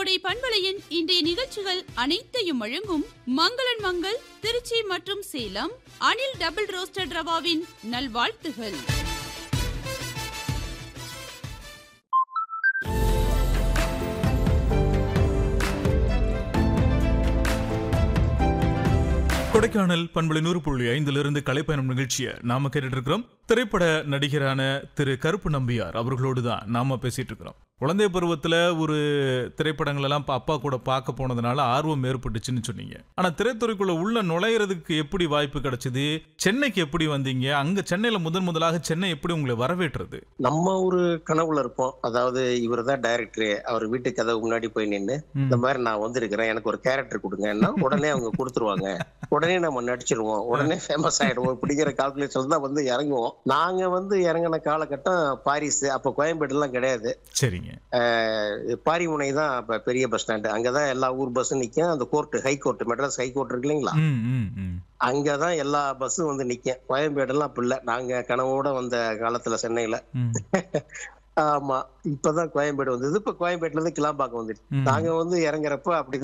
கோடை பண்பலையின் இன்றைய நிகழ்ச்சிகள் அனைத்தையும் வழங்கும் மங்களன் மங்கள் திருச்சி மற்றும் சேலம் அனில் டபுள் ரோஸ்டட் ரவாவின் நல்வாழ்த்துகள் கொடைக்கானல் பண்பலை நூறு புள்ளி ஐந்திலிருந்து கலைப்பயணம் நிகழ்ச்சியை நாம கேட்டுட்டு இருக்கிறோம் திரைப்பட நடிகரான திரு கருப்பு நம்பியார் அவர்களோடு தான் நாம பேசிட்டு இருக்கிறோம் குழந்தை பருவத்துல ஒரு திரைப்படங்கள் எல்லாம் பா- அப்பா கூட பார்க்க போனதுனால ஆர்வம் ஏற்பட்டுச்சுன்னு சொன்னீங்க ஆனா திரைத்துறைக்குள்ள உள்ள நுழையிறதுக்கு எப்படி வாய்ப்பு கிடைச்சது சென்னைக்கு எப்படி வந்தீங்க அங்க சென்னையில முதன் முதலாக சென்னை எப்படி உங்களை வரவேற்றது நம்ம ஒரு கனவுல இருப்போம் அதாவது இவர் தான் டைரக்டர் அவர் வீட்டு கதவு முன்னாடி போய் நின்னு ம். இந்த மாதிரி நான் வந்திருக்கிறேன் எனக்கு ஒரு கேரக்டர் கொடுங்கன்னா உடனே அவங்க கொடுத்துருவாங்க உடனே நம்ம நடிச்சிருவோம் உடனே ஃபேமஸ் ஆயிடுவோம் இப்படிங்கிற கால்குலேஷன் தான் வந்து இறங்குவோம் நாங்க வந்து இறங்கின காலகட்டம் பாரிஸ் அப்ப கோயம்பேடு எல்லாம் கிடையாது சரிங்க அஹ் பாரிமுனை தான் அப்ப பெரிய பஸ் ஸ்டாண்டு அங்கதான் எல்லா ஊர் பஸ்ஸும் நிக்கும் அந்த court high court Madras high court இருக்கு இல்லைங்களா ம் ம் ம் அங்கதான் எல்லா பஸ்ஸும் வந்து நிக்கும் கோயம்பேடு எல்லாம் அப்ப இல்ல நாங்க கனவோட வந்த காலத்துல சென்னையில ம் ஆமா இப்பதான் கோயம்பேடு வந்தது இப்ப கோயம்பேட்டுல இருந்து கிளாம்பாக்கம் வந்துட்டு ம் நாங்க வந்து இறங்குறப்ப அப்படி